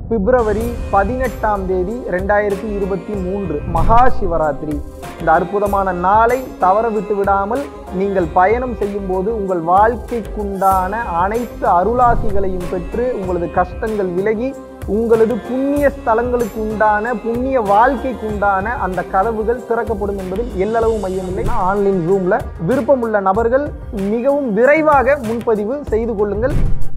பிப்ரவரி பதினெட்டாம் தேதி ரெண்டாயிரத்தி இருபத்தி மூன்று மகா சிவராத்திரி இந்த அற்புதமான நாளை தவற விட்டு விடாமல் நீங்கள் பயணம் செய்யும் போது உங்கள் வாழ்க்கைக்குண்டான அனைத்து அருளாசிகளையும் பெற்று உங்களது கஷ்டங்கள் விலகி உங்களது புண்ணிய ஸ்தலங்களுக்கு உண்டான புண்ணிய வாழ்க்கைக்கு உண்டான அந்த கதவுகள் திறக்கப்படும் என்பதில் எல்லளவு மையமில்லை ஆன்லைன் ரூம்ல விருப்பமுள்ள நபர்கள் மிகவும் விரைவாக முன்பதிவு செய்து கொள்ளுங்கள்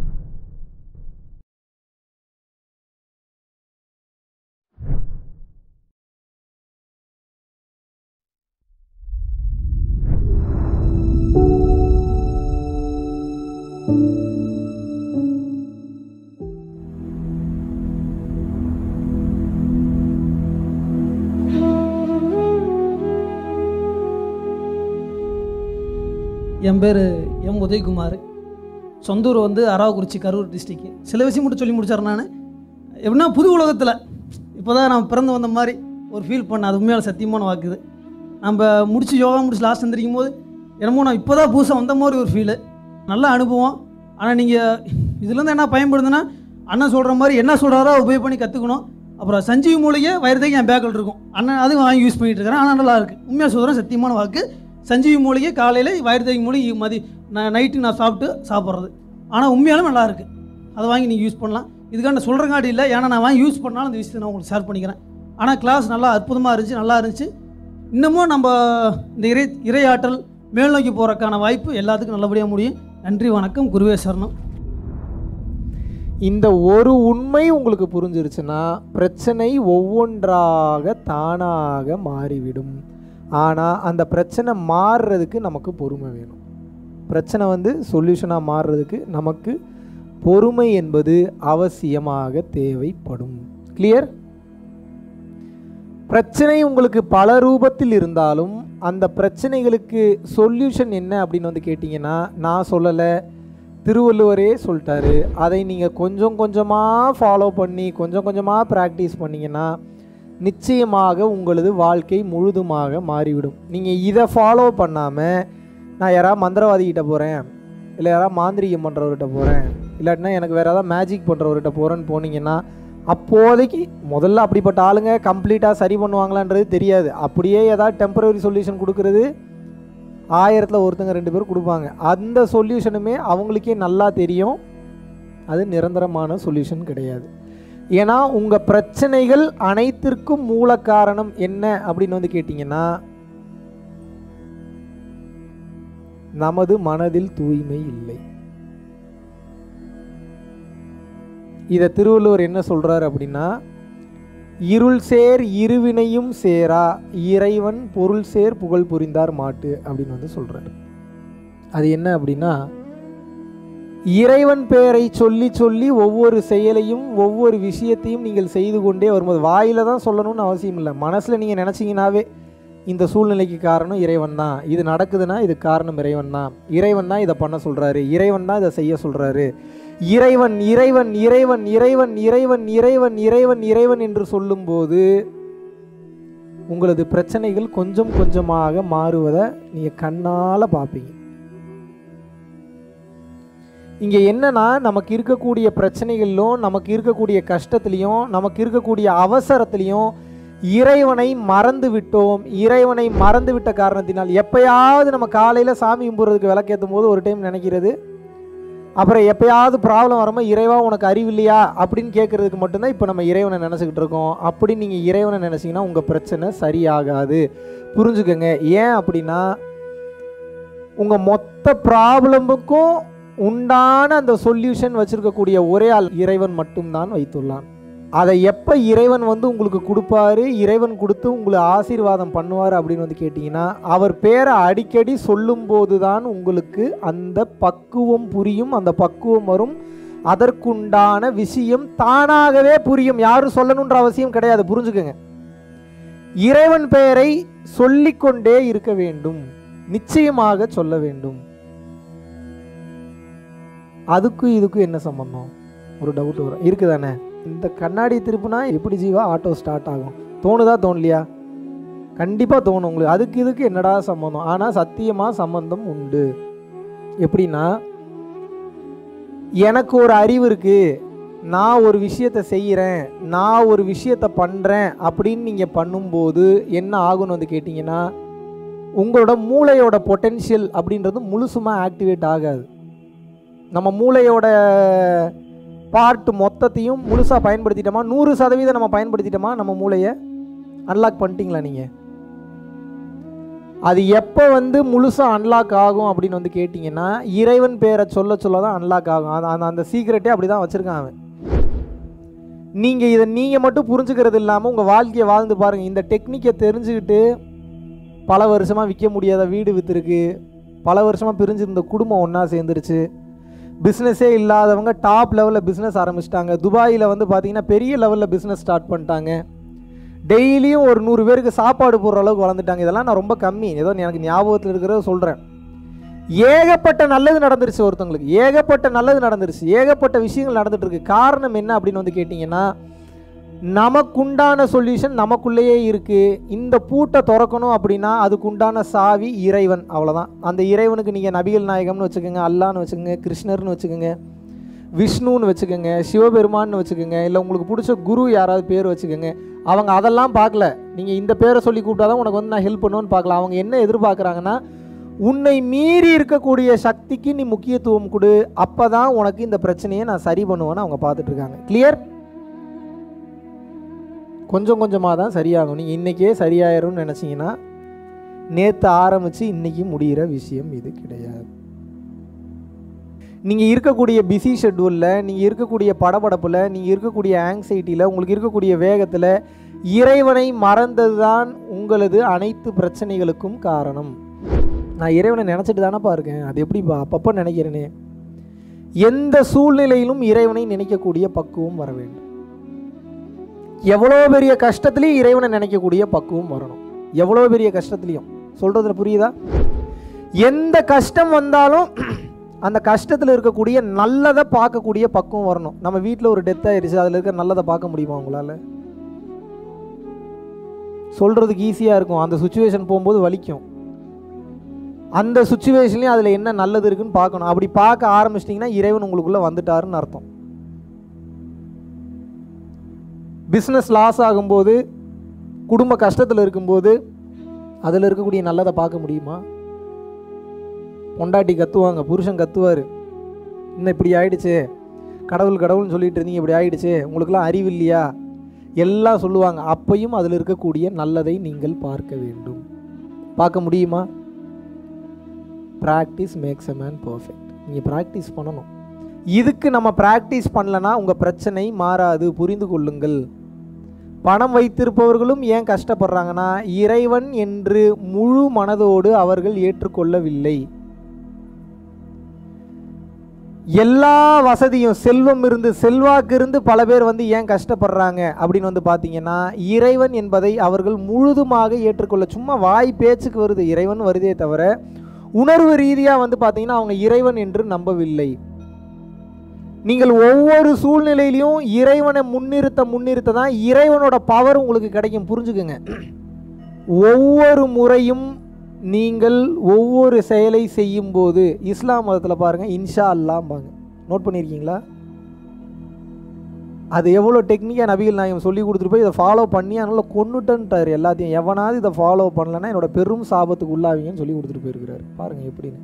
என் பேர் எம் உதயகுமார் சொந்த ஊர் வந்து அரவக்குறிச்சி கரூர் டிஸ்ட்ரிக்கு சில விஷயம் மட்டும் சொல்லி முடிச்சார் நான் எப்படின்னா புது உலகத்தில் இப்போ தான் நான் பிறந்து வந்த மாதிரி ஒரு ஃபீல் பண்ண அது உண்மையால சத்தியமான வாக்குது நம்ம முடிச்சு யோகா முடிச்சு லாஸ்ட் வந்துருக்கும் போது என்னமோ நான் இப்போ தான் புதுசாக வந்த மாதிரி ஒரு ஃபீலு நல்ல அனுபவம் ஆனால் நீங்கள் இதுலேருந்து என்ன பயன்படுதுன்னா அண்ணன் சொல்கிற மாதிரி என்ன சொல்கிறாரோ உபயோக பண்ணி கற்றுக்கணும் அப்புறம் சஞ்சீவி மூலிகை வயிறுதைக்கு என் பேக்கில் இருக்கும் அண்ணன் அதுவும் வாங்கி யூஸ் பண்ணிட்டு இருக்கிறேன் ஆனால் நல்லா இருக்குது உண்மையாக சொல்கிறேன் சத்தியமான வாக்கு சஞ்சீவி மூலிகை காலையில் வயிறுதைக்கு மூலிகை மதி நான் நைட்டு நான் சாப்பிட்டு சாப்பிட்றது ஆனால் உண்மையாலும் நல்லா இருக்குது அதை வாங்கி நீங்கள் யூஸ் பண்ணலாம் இதுக்காக நான் சொல்கிறங்காட்டி இல்லை ஏன்னா நான் வாங்கி யூஸ் பண்ணாலும் அந்த விஷயத்தை நான் உங்களுக்கு ஷேர் பண்ணிக்கிறேன் ஆனால் கிளாஸ் நல்லா அற்புதமாக இருந்துச்சு நல்லா இருந்துச்சு இன்னமும் நம்ம இந்த இறை இறையாற்றல் மேல் நோக்கி போகிறக்கான வாய்ப்பு எல்லாத்துக்கும் நல்லபடியாக முடியும் நன்றி வணக்கம் குருவே சரணம் இந்த ஒரு உண்மை உங்களுக்கு புரிஞ்சிருச்சுன்னா பிரச்சனை ஒவ்வொன்றாக தானாக மாறிவிடும் ஆனால் அந்த பிரச்சனை மாறுறதுக்கு நமக்கு பொறுமை வேணும் பிரச்சனை வந்து சொல்யூஷனாக மாறுறதுக்கு நமக்கு பொறுமை என்பது அவசியமாக தேவைப்படும் கிளியர் பிரச்சனை உங்களுக்கு பல ரூபத்தில் இருந்தாலும் அந்த பிரச்சனைகளுக்கு சொல்யூஷன் என்ன அப்படின்னு வந்து கேட்டிங்கன்னா நான் சொல்லலை திருவள்ளுவரே சொல்லிட்டாரு அதை நீங்கள் கொஞ்சம் கொஞ்சமாக ஃபாலோ பண்ணி கொஞ்சம் கொஞ்சமாக ப்ராக்டிஸ் பண்ணிங்கன்னா நிச்சயமாக உங்களது வாழ்க்கை முழுதுமாக மாறிவிடும் நீங்கள் இதை ஃபாலோ பண்ணாமல் நான் யாராவது மந்திரவாதிகிட்ட போகிறேன் இல்லை யாராவது மாந்திரிகம் பண்ணுறவர்கிட்ட போகிறேன் இல்லாட்டினா எனக்கு வேறு ஏதாவது மேஜிக் பண்ணுறவர்கிட்ட போகிறேன்னு போனீங்கன்னா அப்போதைக்கு முதல்ல அப்படிப்பட்ட ஆளுங்க கம்ப்ளீட்டாக சரி பண்ணுவாங்களான்றது தெரியாது அப்படியே ஏதாவது டெம்பரரி சொல்யூஷன் கொடுக்குறது ஆயிரத்தில் ஒருத்தங்க ரெண்டு பேரும் கொடுப்பாங்க அந்த சொல்யூஷனுமே அவங்களுக்கே நல்லா தெரியும் அது நிரந்தரமான சொல்யூஷன் கிடையாது ஏன்னா உங்கள் பிரச்சனைகள் அனைத்திற்கும் மூல காரணம் என்ன அப்படின்னு வந்து கேட்டிங்கன்னா நமது மனதில் தூய்மை இல்லை இதை திருவள்ளுவர் என்ன சொல்றார் அப்படின்னா இருள் சேர் இருவினையும் சேரா இறைவன் பொருள் சேர் புகழ் புரிந்தார் மாட்டு அப்படின்னு வந்து சொல்றாரு அது என்ன அப்படின்னா இறைவன் பெயரை சொல்லி சொல்லி ஒவ்வொரு செயலையும் ஒவ்வொரு விஷயத்தையும் நீங்கள் செய்து கொண்டே வரும்போது வாயில தான் சொல்லணும்னு அவசியம் இல்லை மனசில் நீங்கள் நினச்சிங்கனாவே இந்த சூழ்நிலைக்கு காரணம் இறைவன் தான் இது நடக்குதுன்னா இது காரணம் இறைவன் தான் இறைவன் தான் இதை பண்ண சொல்கிறாரு இறைவன் தான் இதை செய்ய சொல்கிறாரு இறைவன் இறைவன் இறைவன் இறைவன் இறைவன் இறைவன் இறைவன் இறைவன் என்று சொல்லும்போது உங்களது பிரச்சனைகள் கொஞ்சம் கொஞ்சமாக மாறுவதை நீங்கள் கண்ணால் பார்ப்பீங்க இங்கே என்னன்னா நமக்கு இருக்கக்கூடிய பிரச்சனைகளிலும் நமக்கு இருக்கக்கூடிய கஷ்டத்துலையும் நமக்கு இருக்கக்கூடிய அவசரத்துலையும் இறைவனை மறந்து விட்டோம் இறைவனை மறந்து விட்ட காரணத்தினால் எப்பயாவது நம்ம காலையில் சாமி கும்பிட்றதுக்கு விளக்கேற்றும் போது ஒரு டைம் நினைக்கிறது அப்புறம் எப்பயாவது ப்ராப்ளம் வரும்போது இறைவா உனக்கு அறிவு இல்லையா அப்படின்னு கேட்குறதுக்கு மட்டும்தான் இப்போ நம்ம இறைவனை நினச்சிக்கிட்டு இருக்கோம் அப்படி நீங்கள் இறைவனை நினச்சிங்கன்னா உங்கள் பிரச்சனை சரியாகாது புரிஞ்சுக்கங்க ஏன் அப்படின்னா உங்கள் மொத்த ப்ராப்ளமுக்கும் உண்டான அந்த சொல்யூஷன் வச்சிருக்கக்கூடிய ஒரே ஆள் இறைவன் மட்டும்தான் வைத்துள்ளான் அதை எப்போ இறைவன் வந்து உங்களுக்கு கொடுப்பாரு இறைவன் கொடுத்து உங்களை ஆசீர்வாதம் பண்ணுவார் அப்படின்னு வந்து கேட்டிங்கன்னா அவர் பேரை அடிக்கடி சொல்லும்போது தான் உங்களுக்கு அந்த பக்குவம் புரியும் அந்த பக்குவம் வரும் அதற்குண்டான விஷயம் தானாகவே புரியும் யாரும் சொல்லணுன்ற அவசியம் கிடையாது புரிஞ்சுக்கங்க இறைவன் பெயரை சொல்லிக்கொண்டே இருக்க வேண்டும் நிச்சயமாக சொல்ல வேண்டும் அதுக்கும் இதுக்கும் என்ன சம்பந்தம் ஒரு டவுட் வரும் இருக்குதானே இந்த கண்ணாடி திருப்புனா எப்படி ஜீவா ஆட்டோ ஸ்டார்ட் ஆகும் தோணுதா தோணலையா கண்டிப்பாக தோணும் உங்களுக்கு அதுக்கு இதுக்கு என்னடா சம்மந்தம் ஆனால் சத்தியமாக சம்பந்தம் உண்டு எப்படின்னா எனக்கு ஒரு அறிவு இருக்குது நான் ஒரு விஷயத்தை செய்கிறேன் நான் ஒரு விஷயத்தை பண்ணுறேன் அப்படின்னு நீங்கள் பண்ணும்போது என்ன ஆகும்னு வந்து கேட்டிங்கன்னா உங்களோட மூளையோட பொட்டென்ஷியல் அப்படின்றது முழுசுமாக ஆக்டிவேட் ஆகாது நம்ம மூளையோட பார்ட் மொத்தத்தையும் முழுசாக பயன்படுத்திட்டோமா நூறு சதவீதம் நம்ம பயன்படுத்திட்டோமா நம்ம மூளையை அன்லாக் பண்ணிட்டீங்களா நீங்கள் அது எப்போ வந்து முழுசாக அன்லாக் ஆகும் அப்படின்னு வந்து கேட்டிங்கன்னா இறைவன் பேரை சொல்ல சொல்ல தான் அன்லாக் ஆகும் அது அந்த அந்த சீக்ரெட்டே அப்படி தான் வச்சுருக்கான் அவன் நீங்கள் இதை நீங்கள் மட்டும் புரிஞ்சுக்கிறது இல்லாமல் உங்கள் வாழ்க்கையை வாழ்ந்து பாருங்கள் இந்த டெக்னிக்கை தெரிஞ்சுக்கிட்டு பல வருஷமாக விற்க முடியாத வீடு விற்றுருக்கு பல வருஷமாக பிரிஞ்சிருந்த குடும்பம் ஒன்றா சேர்ந்துருச்சு பிஸ்னஸே இல்லாதவங்க டாப் லெவலில் பிஸ்னஸ் ஆரம்பிச்சிட்டாங்க துபாயில் வந்து பார்த்தீங்கன்னா பெரிய லெவலில் பிஸ்னஸ் ஸ்டார்ட் பண்ணிட்டாங்க டெய்லியும் ஒரு நூறு பேருக்கு சாப்பாடு போடுற அளவுக்கு வளர்ந்துட்டாங்க இதெல்லாம் நான் ரொம்ப கம்மி ஏதோ எனக்கு ஞாபகத்தில் இருக்கிறத சொல்கிறேன் ஏகப்பட்ட நல்லது நடந்துருச்சு ஒருத்தவங்களுக்கு ஏகப்பட்ட நல்லது நடந்துருச்சு ஏகப்பட்ட விஷயங்கள் நடந்துட்டு இருக்கு காரணம் என்ன அப்படின்னு வந்து கேட்டிங்கன்னா நமக்குண்டான சொல்யூஷன் நமக்குள்ளேயே இருக்குது இந்த பூட்டை திறக்கணும் அப்படின்னா அதுக்குண்டான சாவி இறைவன் அவ்வளோதான் அந்த இறைவனுக்கு நீங்கள் நபிகள் நாயகம்னு வச்சுக்கோங்க அல்லான்னு வச்சுக்கோங்க கிருஷ்ணர்னு வச்சுக்கோங்க விஷ்ணுன்னு வச்சுக்கோங்க சிவபெருமான்னு வச்சுக்கோங்க இல்லை உங்களுக்கு பிடிச்ச குரு யாராவது பேர் வச்சுக்கோங்க அவங்க அதெல்லாம் பார்க்கல நீங்கள் இந்த பேரை சொல்லி கூப்பிட்டாதான் உனக்கு வந்து நான் ஹெல்ப் பண்ணுவேன்னு பார்க்கல அவங்க என்ன எதிர்பார்க்குறாங்கன்னா உன்னை மீறி இருக்கக்கூடிய சக்திக்கு நீ முக்கியத்துவம் கொடு அப்போ தான் உனக்கு இந்த பிரச்சனையை நான் சரி பண்ணுவேன்னு அவங்க பார்த்துட்டு இருக்காங்க கிளியர் கொஞ்சம் கொஞ்சமாக தான் சரியாகும் நீங்கள் இன்றைக்கே சரியாயிரும்னு நினச்சிங்கன்னா நேற்று ஆரம்பித்து இன்றைக்கி முடிகிற விஷயம் இது கிடையாது நீங்கள் இருக்கக்கூடிய பிஸி ஷெட்யூலில் நீங்கள் இருக்கக்கூடிய படபடப்பில் நீங்கள் இருக்கக்கூடிய ஆங்ஸைட்டியில் உங்களுக்கு இருக்கக்கூடிய வேகத்தில் இறைவனை மறந்தது தான் உங்களது அனைத்து பிரச்சனைகளுக்கும் காரணம் நான் இறைவனை நினச்சிட்டு தானேப்பா இருக்கேன் அது எப்படிப்பா அப்பப்போ நினைக்கிறேனே எந்த சூழ்நிலையிலும் இறைவனை நினைக்கக்கூடிய பக்குவம் வர வேண்டும் எவ்வளோ பெரிய கஷ்டத்துலேயும் இறைவனை நினைக்கக்கூடிய பக்குவம் வரணும் எவ்வளோ பெரிய கஷ்டத்துலேயும் சொல்கிறதுல புரியுதா எந்த கஷ்டம் வந்தாலும் அந்த கஷ்டத்தில் இருக்கக்கூடிய நல்லதை பார்க்கக்கூடிய பக்குவம் வரணும் நம்ம வீட்டில் ஒரு டெத் ஆயிடுச்சு அதில் இருக்க நல்லதை பார்க்க முடியுமா உங்களால் சொல்கிறதுக்கு ஈஸியாக இருக்கும் அந்த சுச்சுவேஷன் போகும்போது வலிக்கும் அந்த சுச்சுவேஷன்லேயும் அதில் என்ன நல்லது இருக்குன்னு பார்க்கணும் அப்படி பார்க்க ஆரம்பிச்சிட்டிங்கன்னா இறைவன் உங்களுக்குள்ளே வந்துட்டாருன்னு அர்த்தம் பிஸ்னஸ் லாஸ் ஆகும்போது குடும்ப கஷ்டத்தில் இருக்கும்போது அதில் இருக்கக்கூடிய நல்லதை பார்க்க முடியுமா பொண்டாட்டி கத்துவாங்க புருஷன் கத்துவார் இன்னும் இப்படி ஆயிடுச்சு கடவுள் கடவுள்னு சொல்லிட்டு இருந்தீங்க இப்படி ஆயிடுச்சு உங்களுக்குலாம் அறிவு இல்லையா எல்லாம் சொல்லுவாங்க அப்பையும் அதில் இருக்கக்கூடிய நல்லதை நீங்கள் பார்க்க வேண்டும் பார்க்க முடியுமா practice makes a man perfect நீங்கள் ப்ராக்டிஸ் பண்ணணும் இதுக்கு நம்ம ப்ராக்டிஸ் பண்ணலனா உங்கள் பிரச்சனை மாறாது புரிந்து கொள்ளுங்கள் பணம் வைத்திருப்பவர்களும் ஏன் கஷ்டப்படுறாங்கன்னா இறைவன் என்று முழு மனதோடு அவர்கள் ஏற்றுக்கொள்ளவில்லை எல்லா வசதியும் செல்வம் இருந்து செல்வாக்கு இருந்து பல பேர் வந்து ஏன் கஷ்டப்படுறாங்க அப்படின்னு வந்து பார்த்தீங்கன்னா இறைவன் என்பதை அவர்கள் முழுதுமாக ஏற்றுக்கொள்ள சும்மா வாய் பேச்சுக்கு வருது இறைவன் வருதே தவிர உணர்வு ரீதியாக வந்து பார்த்தீங்கன்னா அவங்க இறைவன் என்று நம்பவில்லை நீங்கள் ஒவ்வொரு சூழ்நிலையிலையும் இறைவனை முன்னிறுத்த முன்னிறுத்த தான் இறைவனோட பவர் உங்களுக்கு கிடைக்கும் புரிஞ்சுக்குங்க ஒவ்வொரு முறையும் நீங்கள் ஒவ்வொரு செயலை செய்யும்போது இஸ்லாம் மதத்தில் பாருங்கள் இன்ஷா அல்லாம்பாங்க நோட் பண்ணியிருக்கீங்களா அது எவ்வளோ டெக்னிக்காக நபிகள் நாயகம் சொல்லி கொடுத்துட்டு போய் இதை ஃபாலோ பண்ணி அதனால் கொண்டுட்டன்ட்டார் எல்லாத்தையும் எவனாவது இதை ஃபாலோ பண்ணலன்னா என்னோட பெரும் சாபத்துக்கு உள்ளாவீங்கன்னு சொல்லி கொடுத்துட்டு போயிருக்கிறாரு பாருங்கள் எப்படின்னு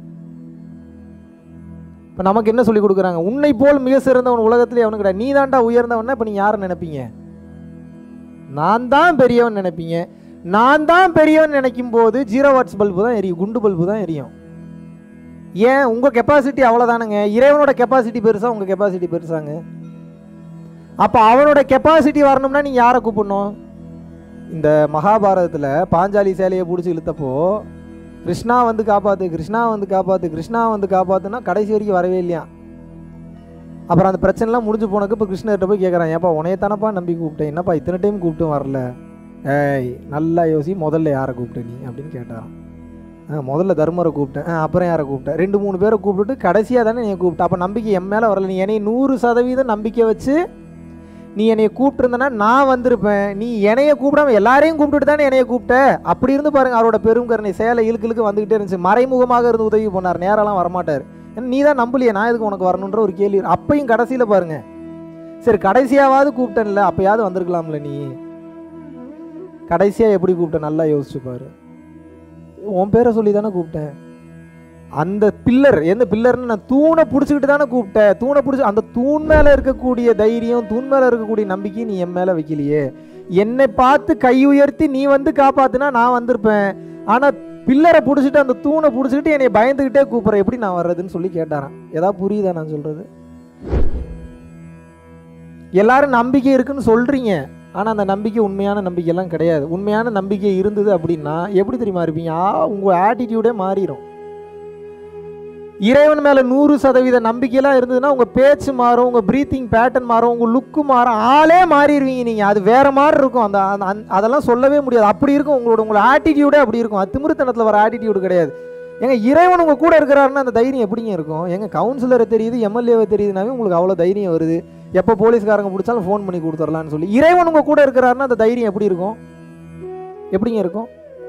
இப்போ நமக்கு என்ன சொல்லி கொடுக்குறாங்க உன்னை போல் மிக சிறந்தவன் உலகத்திலே அவனு கிடையாது நீ தான்டா உயர்ந்தவன்னா இப்போ நீங்கள் யாரை நினைப்பீங்க நான் தான் பெரியவன் நினைப்பீங்க நான் தான் பெரியவன் நினைக்கும் போது ஜீரோ வாட்ஸ் பல்பு தான் எரியும் குண்டு பல்பு தான் எரியும் ஏன் உங்கள் கெப்பாசிட்டி அவ்வளோதானுங்க இறைவனோட கெப்பாசிட்டி பெருசா உங்கள் கெப்பாசிட்டி பெருசாங்க அப்போ அவனோட கெப்பாசிட்டி வரணும்னா நீங்கள் யாரை கூப்பிடணும் இந்த மகாபாரதத்தில் பாஞ்சாலி சேலையை பிடிச்சி இழுத்தப்போ கிருஷ்ணா வந்து காப்பாத்து கிருஷ்ணா வந்து காப்பாத்து கிருஷ்ணா வந்து காப்பாத்துனா கடைசி வரைக்கும் வரவே இல்லையா அப்புறம் அந்த பிரச்சனைலாம் முடிஞ்சு போனக்கு இப்போ கிருஷ்ணர்கிட்ட போய் கேட்குறான் ஏப்பா உனையத்தானப்பா நம்பி கூப்பிட்டேன் என்னப்பா இத்தனை டைம் கூப்பிட்டும் வரல ஏய் நல்லா யோசி முதல்ல யாரை கூப்பிட்ட நீ அப்படின்னு கேட்டாரான் ஆ முதல்ல தர்மரை கூப்பிட்டேன் ஆ அப்புறம் யாரை கூப்பிட்டேன் ரெண்டு மூணு பேரை கூப்பிட்டுட்டு கடைசியாக தானே நீ கூப்பிட்ட அப்போ நம்பிக்கை என் மேலே வரல நீ என்னை நூறு சதவீதம் நம்பிக்கை வச்சு நீ என்னைய கூப்பிட்டுருந்தனா நான் வந்திருப்பேன் நீ என்னைய கூப்பிடாம எல்லாரையும் கூப்பிட்டுட்டு தானே என்னைய கூப்பிட்ட அப்படி இருந்து பாருங்க அவரோட பெரும் கருணை சேலை இழுக்கு இழுக்கு வந்துகிட்டே இருந்துச்சு மறைமுகமாக இருந்து உதவி பண்ணார் நேரெல்லாம் வரமாட்டார் ஏன்னா நீ தான் நம்பலையே நான் எதுக்கு உனக்கு வரணுன்ற ஒரு கேள்வி அப்பையும் கடைசியில் பாருங்க சரி கடைசியாவது கூப்பிட்டேன்ல அப்பயாவது வந்திருக்கலாம்ல நீ கடைசியாக எப்படி கூப்பிட்ட நல்லா யோசிச்சு பாரு உன் பேரை சொல்லி தானே கூப்பிட்டேன் அந்த பில்லர் எந்த பில்லர்னு நான் தூணை பிடிச்சிக்கிட்டு தானே கூப்பிட்டேன் தூணை பிடிச்சி அந்த தூண் மேலே இருக்கக்கூடிய தைரியம் தூண் மேலே இருக்கக்கூடிய நம்பிக்கை நீ என் மேலே வைக்கலையே என்னை பார்த்து கை உயர்த்தி நீ வந்து காப்பாத்துனா நான் வந்திருப்பேன் ஆனால் பில்லரை பிடிச்சிட்டு அந்த தூணை பிடிச்சிக்கிட்டு என்னை பயந்துக்கிட்டே கூப்பிட்ற எப்படி நான் வர்றதுன்னு சொல்லி கேட்டாரான் ஏதாவது புரியுதா நான் சொல்கிறது எல்லாரும் நம்பிக்கை இருக்குன்னு சொல்கிறீங்க ஆனால் அந்த நம்பிக்கை உண்மையான நம்பிக்கையெல்லாம் கிடையாது உண்மையான நம்பிக்கை இருந்தது அப்படின்னா எப்படி தெரியுமா இருப்பீங்க ஆ உங்கள் ஆட்டிடியூடே மாறிடும் இறைவன் மேலே நூறு சதவீத நம்பிக்கையெல்லாம் இருந்ததுன்னா உங்கள் பேச்சு மாறும் உங்கள் ப்ரீத்திங் பேட்டர்ன் மாறும் உங்கள் லுக்கு மாறும் ஆளே மாறிடுவீங்க நீங்கள் அது வேற மாதிரி இருக்கும் அந்த அந்த- அந்த- அதெல்லாம் சொல்லவே முடியாது அப்படி இருக்கும் உங்களோட உங்களோட ஆட்டிடியூடே அப்படி இருக்கும் அது திமிருத்தனத்தில் வர ஆட்டிடியூடு கிடையாது ஏங்க இறைவன் உங்கள் கூட இருக்கிறாருன்னா அந்த தைரியம் எப்படிங்க இருக்கும் எங்க கவுன்சிலரை தெரியுது எம்எல்ஏவை தெரியுதுனாவே உங்களுக்கு அவ்வளோ தைரியம் வருது எப்போ போலீஸ்காரங்க பிடிச்சாலும் ஃபோன் பண்ணி கொடுத்துடலான்னு சொல்லி இறைவன் உங்கள் கூட இருக்கிறாருன்னா அந்த தைரியம் எப்படி இருக்கும் எப்படிங்க இருக்கும்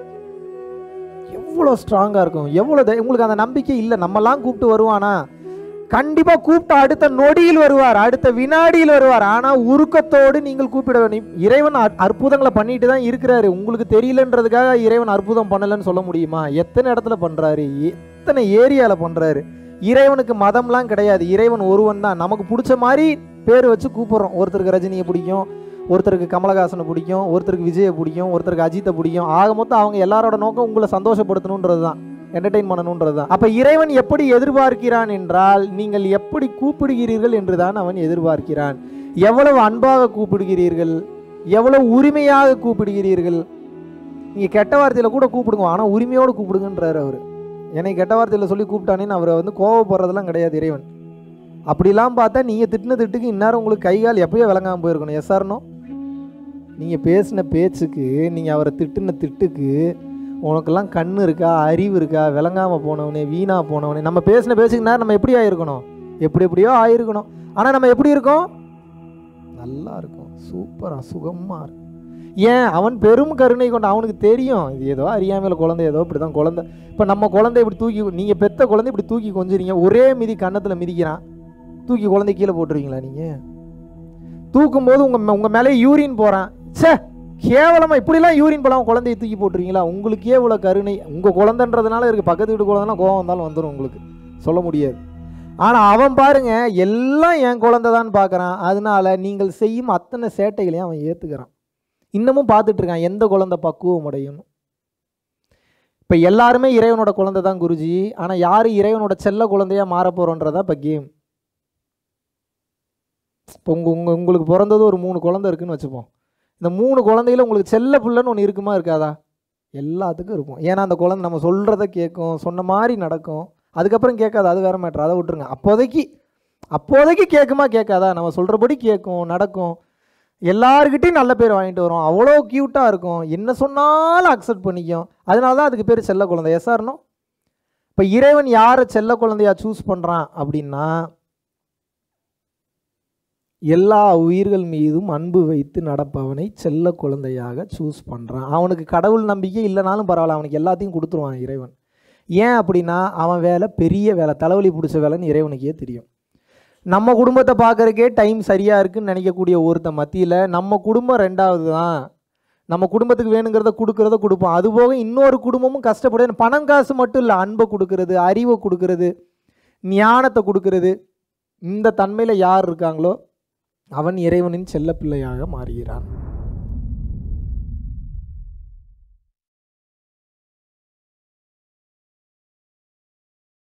எவ்வளோ ஸ்ட்ராங்காக இருக்கும் எவ்வளோ தை உங்களுக்கு அந்த நம்பிக்கை இல்லை நம்மலாம் கூப்பிட்டு வருவானா கண்டிப்பாக கூப்பிட்டு அடுத்த நொடியில் வருவார் அடுத்த வினாடியில் வருவார் ஆனால் உருக்கத்தோடு நீங்கள் கூப்பிட வேண்டும் இறைவன் அற்- அற்புதங்களை பண்ணிட்டு தான் இருக்கிறாரு உங்களுக்கு தெரியலன்றதுக்காக இறைவன் அற்புதம் பண்ணலைன்னு சொல்ல முடியுமா எத்தனை இடத்துல பண்ணுறாரு எத்தனை ஏரியாவில் பண்ணுறாரு இறைவனுக்கு மதம்லாம் கிடையாது இறைவன் ஒருவன் தான் நமக்கு பிடிச்ச மாதிரி பேர் வச்சு கூப்பிட்றோம் ஒருத்தருக்கு ரஜினியை பிடிக்கும் ஒருத்தருக்கு கமலஹாசனை பிடிக்கும் ஒருத்தருக்கு விஜயை பிடிக்கும் ஒருத்தருக்கு அஜித்தை பிடிக்கும் ஆக மொத்தம் அவங்க எல்லாரோட நோக்கம் உங்களை சந்தோஷப்படுத்தணுன்றது தான் என்டர்டெயின் பண்ணணுன்றது தான் அப்போ இறைவன் எப்படி எதிர்பார்க்கிறான் என்றால் நீங்கள் எப்படி கூப்பிடுகிறீர்கள் என்று தான் அவன் எதிர்பார்க்கிறான் எவ்வளவு அன்பாக கூப்பிடுகிறீர்கள் எவ்வளவு உரிமையாக கூப்பிடுகிறீர்கள் நீங்கள் கெட்ட வார்த்தையில் கூட கூப்பிடுங்க ஆனால் உரிமையோடு கூப்பிடுங்கன்றார் அவர் என்னை கெட்ட வார்த்தையில் சொல்லி கூப்பிட்டானேன்னு அவரை வந்து கோவப்படுறதெல்லாம் கிடையாது இறைவன் அப்படிலாம் பார்த்தா நீங்கள் திட்டின திட்டுக்கு இந்நேரம் உங்களுக்கு கை கால் எப்பயோ விளங்காமல் போயிருக்கணும் எஸ்ஆர்னோ நீங்கள் பேசின பேச்சுக்கு நீங்கள் அவரை திட்டுன திட்டுக்கு உனக்கெல்லாம் கண் இருக்கா அறிவு இருக்கா விளங்காமல் போனவனே வீணாக போனவனே நம்ம பேசின பேச்சுக்கு நேரம் நம்ம எப்படி ஆயிருக்கணும் எப்படி எப்படியோ ஆயிருக்கணும் ஆனால் நம்ம எப்படி இருக்கோம் நல்லா இருக்கும் சூப்பராக சுகமாக இருக்கும் ஏன் அவன் பெரும் கருணை கொண்ட அவனுக்கு தெரியும் இது ஏதோ அறியாமையில் குழந்தை ஏதோ இப்படி தான் குழந்தை இப்போ நம்ம குழந்தை இப்படி தூக்கி நீங்கள் பெத்த குழந்தை இப்படி தூக்கி கொஞ்சுறீங்க ஒரே மிதி கன்னத்தில் மிதிக்கிறான் தூக்கி குழந்தை கீழே போட்டுருவீங்களா நீங்கள் தூக்கும்போது உங்கள் உங்கள் மேலே யூரின் போகிறான் ச்சே கேவலமாக இப்படிலாம் யூரின் போடாமல் குழந்தைய தூக்கி போட்டுருவீங்களா உங்களுக்கே இவ்வளோ கருணை உங்கள் குழந்தைன்றதுனால இருக்குது பக்கத்து வீட்டு குழந்தைனா கோவம் வந்தாலும் வந்துடும் உங்களுக்கு சொல்ல முடியாது ஆனால் அவன் பாருங்க எல்லாம் என் குழந்தை தான் பார்க்குறான் அதனால நீங்கள் செய்யும் அத்தனை சேட்டைகளையும் அவன் ஏற்றுக்கிறான் இன்னமும் பார்த்துட்டு இருக்கான் எந்த குழந்தை பக்குவம் அடையணும் இப்போ எல்லாருமே இறைவனோட குழந்தை தான் குருஜி ஆனால் யார் இறைவனோட செல்ல குழந்தையா மாற போகிறோன்றதா இப்போ கேம் இப்போ உங்கள் உங்கள் உங்களுக்கு பிறந்தது ஒரு மூணு குழந்தை இருக்குன்னு வச்சுப்போம் இந்த மூணு குழந்தையில உங்களுக்கு செல்ல பிள்ளைன்னு ஒன்று இருக்குமா இருக்காதா எல்லாத்துக்கும் இருக்கும் ஏன்னா அந்த குழந்தை நம்ம சொல்கிறத கேட்கும் சொன்ன மாதிரி நடக்கும் அதுக்கப்புறம் கேட்காது அது வேற மேட்ரு அதை விட்டுருங்க அப்போதைக்கு அப்போதைக்கு கேட்குமா கேட்காதா நம்ம சொல்கிறபடி கேட்கும் நடக்கும் எல்லாருக்கிட்டையும் நல்ல பேர் வாங்கிட்டு வரும் அவ்வளோ க்யூட்டாக இருக்கும் என்ன சொன்னாலும் அக்செப்ட் பண்ணிக்கும் அதனால தான் அதுக்கு பேர் செல்ல குழந்தை எஸ்ஆர்னோ இப்போ இறைவன் யாரை செல்ல குழந்தையா சூஸ் பண்ணுறான் அப்படின்னா எல்லா உயிர்கள் மீதும் அன்பு வைத்து நடப்பவனை செல்ல குழந்தையாக சூஸ் பண்ணுறான் அவனுக்கு கடவுள் நம்பிக்கை இல்லைனாலும் பரவாயில்ல அவனுக்கு எல்லாத்தையும் கொடுத்துருவான் இறைவன் ஏன் அப்படின்னா அவன் வேலை பெரிய வேலை தலைவலி பிடிச்ச வேலைன்னு இறைவனுக்கே தெரியும் நம்ம குடும்பத்தை பார்க்கறக்கே டைம் சரியாக இருக்குன்னு நினைக்கக்கூடிய ஒருத்த மத்தியில் நம்ம குடும்பம் ரெண்டாவது தான் நம்ம குடும்பத்துக்கு வேணுங்கிறத கொடுக்கறத கொடுப்போம் அதுபோக இன்னொரு குடும்பமும் கஷ்டப்படுது பணம் காசு மட்டும் இல்லை அன்பை கொடுக்கறது அறிவை கொடுக்கறது ஞானத்தை கொடுக்கறது இந்த தன்மையில் யார் இருக்காங்களோ அவன் இறைவனின் செல்லப்பிள்ளையாக மாறுகிறான்